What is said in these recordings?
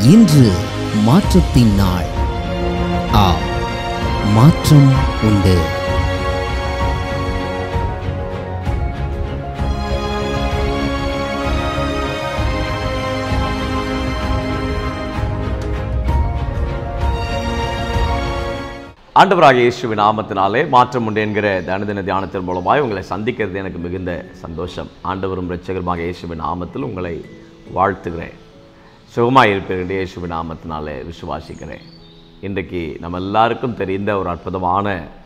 இன்று மாற்றத்தின் நாள் ஆ மாற்றம் உண்டு ஆண்டவராகிய இயேசுவின் நாமத்தினாலே மாற்றம் உண்டு என்கிற தனதின தியானத்தின் மூலமாய் உங்களை சந்திக்கிறது எனக்கு மிகுந்த சந்தோஷம் ஆண்டவரும் இரட்சகருமாக இயேசுவின் நாமத்தில் உங்களை வாழ்த்துகிறேன் சுகமாக இருப்பீர்கள் இயேசுவின் நாமத்தினாலே விசுவாசிக்கிறேன் இன்றைக்கு நம்ம எல்லாருக்கும் தெரிந்த ஒரு அற்புதமான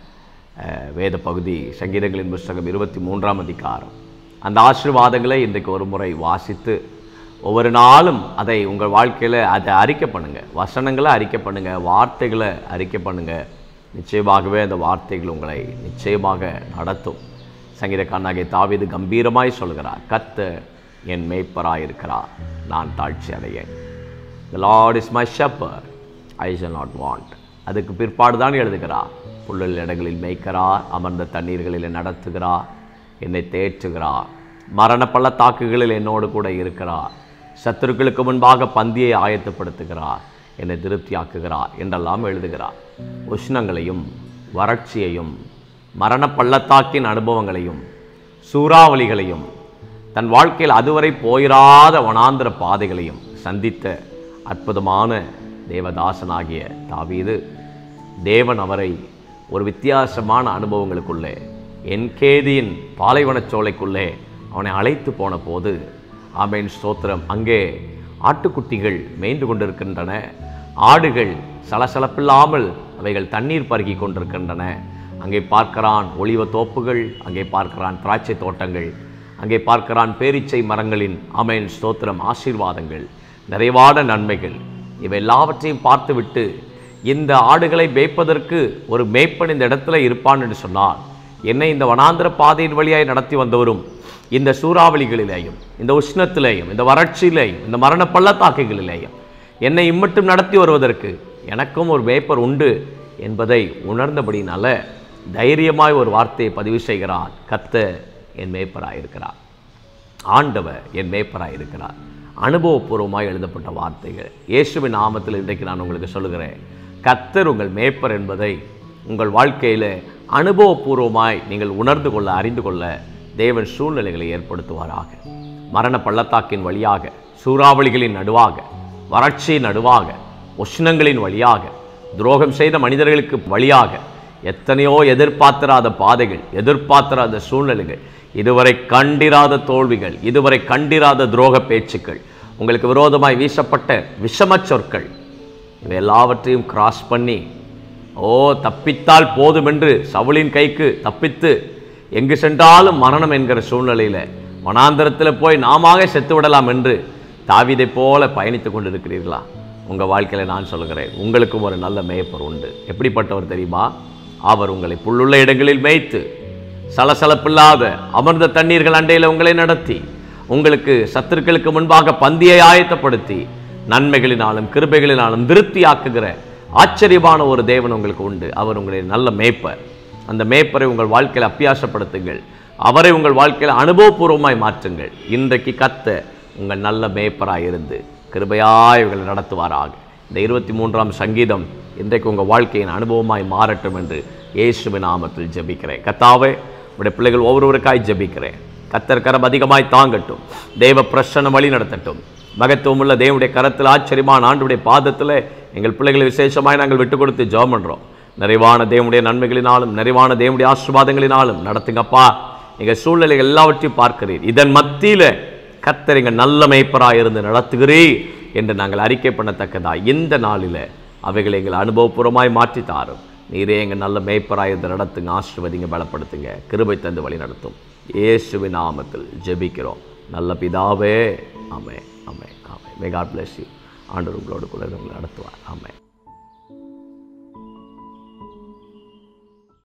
அஹ், வேத பகுதி சங்கீதங்களின் புஸ்தகம் இருபத்தி மூன்றாம் அதிகாரம் அந்த ஆசீர்வாதங்களை இன்றைக்கு ஒரு முறை வாசித்து ஒவ்வொரு நாளும் அதை உங்கள் வாழ்க்கையில் அதை அறிக்கை பண்ணுங்கள் வசனங்களை அறிக்கை பண்ணுங்கள் வார்த்தைகளை அறிக்கை பண்ணுங்கள் நிச்சயமாகவே அந்த வார்த்தைகள் உங்களை நிச்சயமாக நடத்தும் சங்கீதக்காரனாகிய தாவீது கம்பீரமாய் சொல்கிறார் கத்த என் மேய்ப்பராய் இருக்கிறார் நான் தாழ்ச்சி அடையேன் The Lord is my shepherd, I shall not want. அதுக்கு பிற்பாடு தான் எழுதுகிறார் புல்லில் இடங்களில் மேய்க்கிறார் அமர்ந்த தண்ணீர்களில் நடத்துகிறார் என்னை தேற்றுகிறார் மரண பள்ளத்தாக்குகளில் என்னோடு கூட இருக்கிறார் சத்துருக்களுக்கு முன்பாக பந்தியை ஆயத்தப்படுத்துகிறார் என்னை திருப்தியாக்குகிறார் என்றெல்லாம் எழுதுகிறார் உஷ்ணங்களையும் வறட்சியையும் மரண பள்ளத்தாக்கின் அனுபவங்களையும் சூறாவளிகளையும் தன் வாழ்க்கையில் அதுவரை போயிராத வனாந்திர பாதைகளையும் சந்தித்த அற்புதமான தேவதாசனாகிய தாவீது தேவன் அவரை ஒரு வித்தியாசமான அனுபவங்களுக்குள்ளே என்கேதியின் பாலைவனச் சோலைக்குள்ளே அவனை அழைத்து போன போது ஆமேன் ஸ்தோத்திரம் அங்கே ஆட்டுக்குட்டிகள் மேய்ந்து கொண்டிருக்கின்றன ஆடுகள் சலசலப்பில்லாமல் அவைகள் தண்ணீர் பருகி கொண்டிருக்கின்றன அங்கே பார்க்கிறான் ஒளிவ தோப்புகள் அங்கே பார்க்கிறான் திராட்சை தோட்டங்கள் அங்கே பார்க்கிறான் பேரீச்சை மரங்களின் அமேன் ஸ்தோத்திரம் ஆசீர்வாதங்கள் நிறைவான நன்மைகள் இவை எல்லாவற்றையும் பார்த்துவிட்டு இந்த ஆடுகளை மேய்ப்பதற்கு ஒரு மேய்ப்பன் இந்த இடத்துல இருப்பான் என்று சொன்னார் என்னை இந்த வனாந்திர பாதையின் வழியாய் நடத்தி வந்தவரும் இந்த சூறாவளிகளிலேயும் இந்த உஷ்ணத்திலேயும் இந்த வறட்சியிலேயும் இந்த மரண பள்ளத்தாக்குகளிலேயும் என்னை இம்மட்டும் நடத்தி வருவதற்கு எனக்கும் ஒரு மேய்ப்பர் உண்டு என்பதை உணர்ந்தபடினால தைரியமாய் ஒரு வார்த்தையை பதிவு செய்கிறார் கத்த என் மேய்ப்பராய் இருக்கிறார் ஆண்டவர் என் மேய்ப்பராய் இருக்கிறார் அனுபவபூர்வமாய் எழுதப்பட்ட வார்த்தைகள் இயேசுவின் நாமத்தில் இன்றைக்கு நான் உங்களுக்கு சொல்லுகிறேன் கத்தர் உங்கள் மேய்ப்பர் என்பதை உங்கள் வாழ்க்கையில் அனுபவபூர்வமாய் நீங்கள் உணர்ந்து கொள்ள அறிந்து கொள்ள தேவன் சூழ்நிலைகளை ஏற்படுத்துவாராக மரண பள்ளத்தாக்கின் வழியாக சூறாவளிகளின் நடுவாக வறட்சியின் நடுவாக உஷ்ணங்களின் வழியாக துரோகம் செய்த மனிதர்களுக்கு வழியாக எத்தனையோ எதிர்பார்த்திராத பாதைகள் எதிர்பார்த்திராத சூழ்நிலைகள் இதுவரை கண்டிராத தோல்விகள் இதுவரை கண்டிராத துரோக பேச்சுக்கள் உங்களுக்கு விரோதமாய் வீசப்பட்ட விஷமச் சொற்கள் இவை எல்லாவற்றையும் கிராஸ் பண்ணி ஓ தப்பித்தால் போதுமென்று சவுளின் கைக்கு தப்பித்து எங்கு சென்றாலும் மரணம் என்கிற சூழ்நிலையில் வனாந்தரத்தில் போய் நாமாக செத்து விடலாம் என்று தாவீதை போல பயணித்து கொண்டிருக்கிறீர்களா உங்கள் வாழ்க்கையில் நான் சொல்கிறேன் உங்களுக்கும் ஒரு நல்ல மேய்ப்பர் உண்டு எப்படிப்பட்டவர் தெரியுமா அவர் உங்களை புல்லுள்ள இடங்களில் மேய்த்து சலசலப்பில்லாத அமர்ந்த தண்ணீர்கள் அண்டையில் உங்களை நடத்தி உங்களுக்கு சத்துருக்களுக்கு முன்பாக பந்தியை ஆயத்தப்படுத்தி நன்மைகளினாலும் கிருபைகளினாலும் திருப்தியாக்குகிற ஆச்சரியமான ஒரு தேவன் உங்களுக்கு உண்டு அவர் உங்களை நல்ல மேய்ப்பர் அந்த மேய்ப்பரை உங்கள் வாழ்க்கையில் அப்பியாசப்படுத்துங்கள் அவரை உங்கள் வாழ்க்கையில் அனுபவபூர்வமாய் மாற்றுங்கள் இன்றைக்கு கத்த உங்கள் நல்ல மேய்ப்பராய் இருந்து கிருபையாய் உங்களை நடத்துவாராக இந்த இருபத்தி மூன்றாம் சங்கீதம் இன்றைக்கு உங்கள் வாழ்க்கையின் அனுபவமாய் மாறட்டும் என்று இயேசுவின் நாமத்தில் ஜெபிக்கிறேன் கத்தாவே உடைய பிள்ளைகள் ஒவ்வொருவருக்காய் ஜெபிக்கிறேன் கத்தர் கரம் அதிகமாய் தாங்கட்டும் தேவ பிரசன்னம் வழி நடத்தட்டும் மகத்துவமுள்ள தேவனுடைய கரத்தில் ஆச்சரியமான ஆண்டுடைய பாதத்தில் எங்கள் பிள்ளைகளை விசேஷமாய் நாங்கள் விட்டு கொடுத்து ஜெபம் பண்ணுறோம் நிறைவான தேவனுடைய நன்மைகளினாலும் நிறைவான தேவனுடைய ஆசீர்வாதங்களினாலும் நடத்துங்கப்பா எங்கள் சூழ்நிலைகள் எல்லாவற்றையும் பார்க்கிறீர் இதன் மத்தியில் கத்தர் எங்கள் நல்ல மேய்ப்பராக இருந்து நடத்துகிறீர் என்று நாங்கள் அறிக்கை பண்ணத்தக்கதா இந்த நாளில் அவைகளை எங்கள் அனுபவபூர்வமாய் மாற்றி தாரும் நீரே எங்கள் நல்ல மேய்ப்பராக இருந்து நடத்துங்க ஆசிர்வதிங்க பலப்படுத்துங்க கிருபை தந்து வழி நடத்தும் இயேசுவின் நாமத்தில் ஜெபிக்கிறோம் நல்ல பிதாவே ஆமே ஆமே ஆமே மே காட் பிளஸ் யூ ஆண்டவர் உங்களோடு கூட உங்களை நடத்துவார் ஆமே